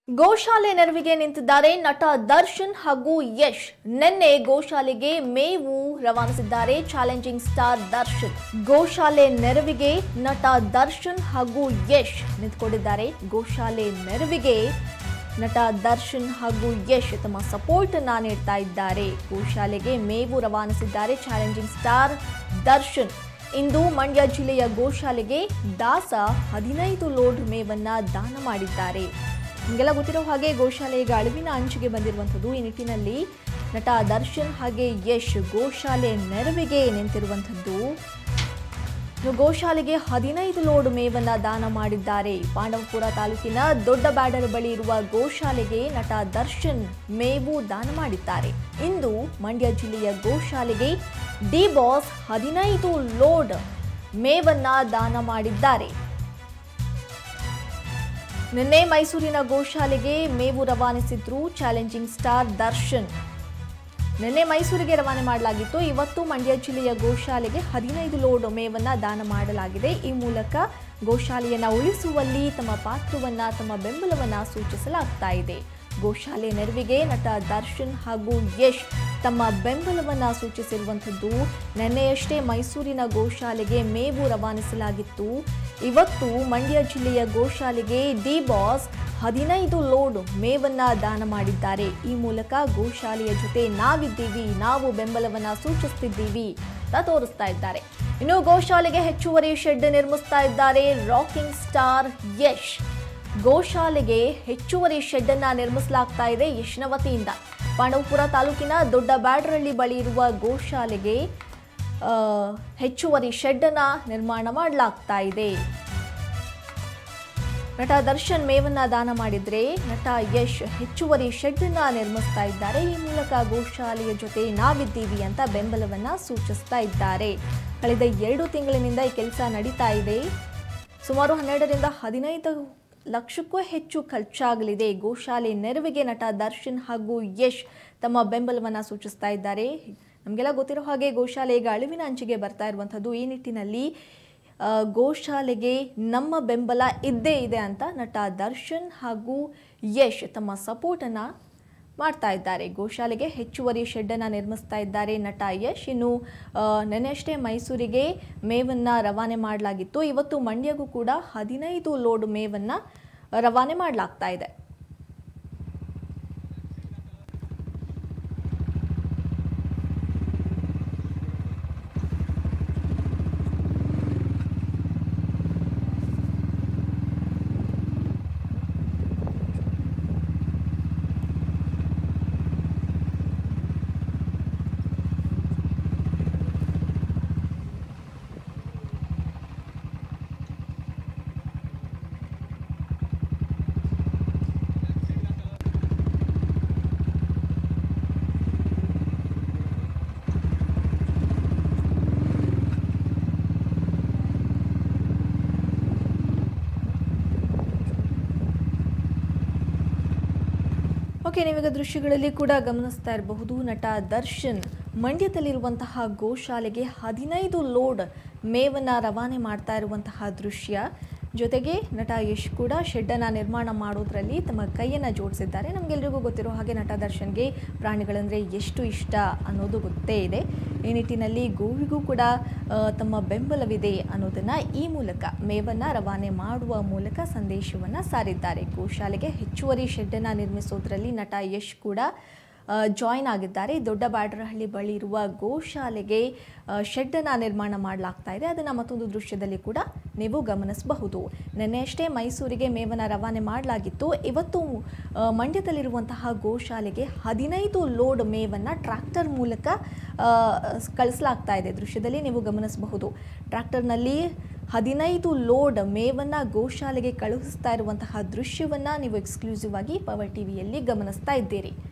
ಗೋಶಾಲೆ ನೆರವಿಗೆ ನಿಂತಿದ್ದಾರೆ ನಟ ದರ್ಶನ್ ಹಾಗೂ ಯಶ್ ನಿನ್ನೆ ಗೋಶಾಲೆಗೆ ಮೇವು ರವಾನಿಸಿದ್ದಾರೆ ಚಾಲೆಂಜಿಂಗ್ ಸ್ಟಾರ್ ದರ್ಶನ್ ಗೋಶಾಲೆ ನೆರವಿಗೆ ನಟ ದರ್ಶನ್ ಹಾಗೂ ಯಶ್ ನಿಂತ್ಕೊಂಡಿದ್ದಾರೆ ಗೋಶಾಲೆ ನೆರವಿಗೆ ನಟ ದರ್ಶನ್ ಹಾಗೂ ಯಶ್ ತಮ್ಮ ಸಪೋರ್ಟ್ ಅನ್ನ ನೀಡ್ತಾ ಇದ್ದಾರೆ ಗೋಶಾಲೆಗೆ ಮೇವು ರವಾನಿಸಿದ್ದಾರೆ ಚಾಲೆಂಜಿಂಗ್ ಸ್ಟಾರ್ ದರ್ಶನ್ ಇಂದು ಮಂಡ್ಯ ಜಿಲ್ಲೆಯ ಗೋಶಾಲೆಗೆ ದಾಸ ಹದಿನೈದು ಲೋಡ್ ಮೇವನ್ನ ದಾನ ಮಾಡಿದ್ದಾರೆ ನಿಮಗೆಲ್ಲ ಗೊತ್ತಿರೋ ಹಾಗೆ ಗೋಶಾಲೆ ಈಗ ಅಳಿವಿನ ಅಂಚಿಗೆ ಬಂದಿರುವಂಥದ್ದು ಈ ನಿಟ್ಟಿನಲ್ಲಿ ನಟ ದರ್ಶನ್ ಹಾಗೆ ಯಶ್ ಗೋಶಾಲೆ ನೆರವಿಗೆ ನಿಂತಿರುವಂಥದ್ದು ಇನ್ನು ಗೋಶಾಲೆಗೆ ಹದಿನೈದು ಲೋಡ್ ಮೇವನ್ನ ದಾನ ಮಾಡಿದ್ದಾರೆ ಪಾಂಡವಪುರ ತಾಲೂಕಿನ ದೊಡ್ಡ ಬ್ಯಾಡರ್ ಬಳಿ ಇರುವ ಗೋಶಾಲೆಗೆ ನಟ ದರ್ಶನ್ ಮೇವು ದಾನ ಮಾಡಿದ್ದಾರೆ ಇಂದು ಮಂಡ್ಯ ಜಿಲ್ಲೆಯ ಗೋಶಾಲೆಗೆ ಡಿ ಬಾಸ್ ಹದಿನೈದು ಲೋಡ್ ಮೇವನ್ನ ದಾನ ಮಾಡಿದ್ದಾರೆ ನಿನ್ನೆ ಮೈಸೂರಿನ ಗೋಶಾಲೆಗೆ ಮೇವು ರವಾನಿಸಿದ್ರು ಚಾಲೆಂಜಿಂಗ್ ಸ್ಟಾರ್ ದರ್ಶನ್ ನಿನ್ನೆ ಮೈಸೂರಿಗೆ ರವಾನೆ ಮಾಡಲಾಗಿತ್ತು ಇವತ್ತು ಮಂಡ್ಯ ಜಿಲ್ಲೆಯ ಗೋಶಾಲೆಗೆ ಹದಿನೈದು ಲೋಡ್ ಮೇವನ್ನ ದಾನ ಮಾಡಲಾಗಿದೆ ಈ ಮೂಲಕ ಗೋಶಾಲೆಯನ್ನ ಉಳಿಸುವಲ್ಲಿ ತಮ್ಮ ಪಾತ್ರವನ್ನ ತಮ್ಮ ಬೆಂಬಲವನ್ನ ಸೂಚಿಸಲಾಗ್ತಾ ಇದೆ ಗೋಶಾಲೆ ನೆರವಿಗೆ ನಟ ದರ್ಶನ್ ಹಾಗೂ ಯಶ್ ತಮ್ಮ ಬೆಂಬಲವನ್ನ ಸೂಚಿಸಿರುವಂಥದ್ದು ನಿನ್ನೆಯಷ್ಟೇ ಮೈಸೂರಿನ ಗೋಶಾಲೆಗೆ ಮೇವು ರವಾನಿಸಲಾಗಿತ್ತು ಇವತ್ತು ಮಂಡ್ಯ ಜಿಲ್ಲೆಯ ಗೋಶಾಲೆಗೆ ಡಿ ಬಾಸ್ ಹದಿನೈದು ಲೋಡ್ ಮೇವನ್ನ ದಾನ ಮಾಡಿದ್ದಾರೆ ಈ ಮೂಲಕ ಗೋಶಾಲೆಯ ಜೊತೆ ನಾವಿದ್ದೀವಿ ನಾವು ಬೆಂಬಲವನ್ನ ಸೂಚಿಸ್ತಿದ್ದೀವಿ ಅಂತ ತೋರಿಸ್ತಾ ಇದ್ದಾರೆ ಇನ್ನು ಗೋಶಾಲೆಗೆ ಹೆಚ್ಚುವರಿ ಶೆಡ್ ನಿರ್ಮಿಸ್ತಾ ಇದ್ದಾರೆ ರಾಕಿಂಗ್ ಸ್ಟಾರ್ ಯಶ್ ಗೋಶಾಲೆಗೆ ಹೆಚ್ಚುವರಿ ಶೆಡ್ ಅನ್ನ ನಿರ್ಮಿಸಲಾಗ್ತಾ ಇದೆ ಯಶ್ನ ವತಿಯಿಂದ ಪಾಂಡವಪುರ ತಾಲೂಕಿನ ದೊಡ್ಡ ಬ್ಯಾಡ್ರಳ್ಳಿ ಬಳಿ ಇರುವ ಗೋಶಾಲೆಗೆ ಆ, ಹೆಚ್ಚುವರಿ ಶೆಡ್ ಅನ್ನ ನಿರ್ಮಾಣ ಮಾಡಲಾಗ್ತಾ ಇದೆ ನಟ ದರ್ಶನ್ ಮೇವನ್ನ ದಾನ ಮಾಡಿದ್ರೆ ನಟ ಯಶ್ ಹೆಚ್ಚುವರಿ ಶೆಡ್ ಅನ್ನ ನಿರ್ಮಿಸ್ತಾ ಇದ್ದಾರೆ ಈ ಮೂಲಕ ಗೋಶಾಲೆಯ ಜೊತೆ ನಾವಿದ್ದೀವಿ ಅಂತ ಬೆಂಬಲವನ್ನ ಸೂಚಿಸ್ತಾ ಇದ್ದಾರೆ ಕಳೆದ ಎರಡು ತಿಂಗಳಿನಿಂದ ಈ ಕೆಲಸ ನಡೀತಾ ಇದೆ ಸುಮಾರು ಹನ್ನೆರಡರಿಂದ ಹದಿನೈದು ಲಕ್ಷಕ್ಕೂ ಹೆಚ್ಚು ಖರ್ಚಾಗಲಿದೆ ಗೋಶಾಲೆ ನೆರವಿಗೆ ನಟ ದರ್ಶನ್ ಹಾಗೂ ಯಶ್ ತಮ್ಮ ಬೆಂಬಲವನ್ನ ಸೂಚಿಸ್ತಾ ಇದ್ದಾರೆ ನಮಗೆಲ್ಲ ಗೊತ್ತಿರೋ ಹಾಗೆ ಗೋಶಾಲೆ ಈಗ ಅಳಿವಿನ ಅಂಚಿಗೆ ಬರ್ತಾ ಇರುವಂಥದ್ದು ಈ ನಿಟ್ಟಿನಲ್ಲಿ ಆ, ಗೋಶಾಲೆಗೆ ನಮ್ಮ ಬೆಂಬಲ ಇದ್ದೇ ಇದೆ ಅಂತ ನಟ ದರ್ಶನ್ ಹಾಗೂ ಯಶ್ ತಮ್ಮ ಸಪೋರ್ಟನ್ನು ಮಾಡ್ತಾ ಇದ್ದಾರೆ ಗೋಶಾಲೆಗೆ ಹೆಚ್ಚುವರಿ ಶೆಡ್ಡನ್ನು ನಿರ್ಮಿಸ್ತಾ ಇದ್ದಾರೆ ನಟ ಯಶ್ ಇನ್ನು ಆ, ನೆನ್ನೆಯಷ್ಟೇ ಮೈಸೂರಿಗೆ ಮೇವನ್ನು ರವಾನೆ ಮಾಡಲಾಗಿತ್ತು ಇವತ್ತು ಮಂಡ್ಯಗೂ ಕೂಡ ಹದಿನೈದು ಲೋಡ್ ಮೇವನ್ನು ರವಾನೆ ಮಾಡಲಾಗ್ತಾ ಇದೆ ಓಕೆ ನೀವೀಗ ದೃಶ್ಯಗಳಲ್ಲಿ ಕೂಡ ಗಮನಿಸ್ತಾ ಇರಬಹುದು ನಟ ದರ್ಶನ್ ಮಂಡ್ಯದಲ್ಲಿರುವಂತಹ ಗೋಶಾಲೆಗೆ ಹದಿನೈದು ಲೋಡ್ ಮೇವನ್ನು ರವಾನೆ ಮಾಡ್ತಾ ಇರುವಂತಹ ದೃಶ್ಯ ಜೊತೆಗೆ ನಟ ಯಶ್ ಕೂಡ ಶೆಡ್ಡನ್ನು ನಿರ್ಮಾಣ ಮಾಡೋದ್ರಲ್ಲಿ ತಮ್ಮ ಕೈಯನ್ನು ಜೋಡಿಸಿದ್ದಾರೆ ನಮಗೆಲ್ರಿಗೂ ಗೊತ್ತಿರೋ ಹಾಗೆ ನಟ ದರ್ಶನ್ಗೆ ಪ್ರಾಣಿಗಳಂದರೆ ಎಷ್ಟು ಇಷ್ಟ ಅನ್ನೋದು ಗೊತ್ತೇ ಇದೆ ಈ ನಿಟ್ಟಿನಲ್ಲಿ ಗೋವಿಗೂ ಕೂಡ ಆ, ತಮ್ಮ ಬೆಂಬಲವಿದೆ ಅನ್ನೋದನ್ನು ಈ ಮೂಲಕ ಮೇವನ್ನು ರವಾನೆ ಮಾಡುವ ಮೂಲಕ ಸಂದೇಶವನ್ನು ಸಾರಿದ್ದಾರೆ ಗೋಶಾಲೆಗೆ ಹೆಚ್ಚುವರಿ ಶೆಡ್ಡನ್ನು ನಿರ್ಮಿಸೋದ್ರಲ್ಲಿ ನಟ ಯಶ್ ಕೂಡ ಜಾಯಿನ್ ಆಗಿದ್ದಾರೆ ದೊಡ್ಡ ಬ್ಯಾಡರಹಳ್ಳಿ ಬಳಿ ಇರುವ ಗೋಶಾಲೆಗೆ ಶೆಡ್ಡನ್ನು ನಿರ್ಮಾಣ ಮಾಡಲಾಗ್ತಾ ಇದೆ ಅದನ್ನು ಮತ್ತೊಂದು ದೃಶ್ಯದಲ್ಲಿ ಕೂಡ ನೀವು ಗಮನಿಸಬಹುದು ನಿನ್ನೆಯಷ್ಟೇ ಮೈಸೂರಿಗೆ ಮೇವನ್ನು ರವಾನೆ ಮಾಡಲಾಗಿತ್ತು ಇವತ್ತು ಆ, ಮಂಡ್ಯದಲ್ಲಿರುವಂತಹ ಗೋಶಾಲೆಗೆ ಹದಿನೈದು ಲೋಡ್ ಮೇವನ್ನು ಟ್ರ್ಯಾಕ್ಟರ್ ಮೂಲಕ ಆ, ಕಳಿಸಲಾಗ್ತಾ ಇದೆ ದೃಶ್ಯದಲ್ಲಿ ನೀವು ಗಮನಿಸಬಹುದು ಟ್ರ್ಯಾಕ್ಟರ್ನಲ್ಲಿ ಹದಿನೈದು ಲೋಡ್ ಮೇವನ್ನು ಗೋಶಾಲೆಗೆ ಕಳುಹಿಸ್ತಾ ಇರುವಂತಹ ದೃಶ್ಯವನ್ನು ನೀವು ಎಕ್ಸ್ಕ್ಲೂಸಿವ್ ಆಗಿ ಪವರ್ ಟಿವಿಯಲ್ಲಿ ಗಮನಿಸ್ತಾ ಇದ್ದೀರಿ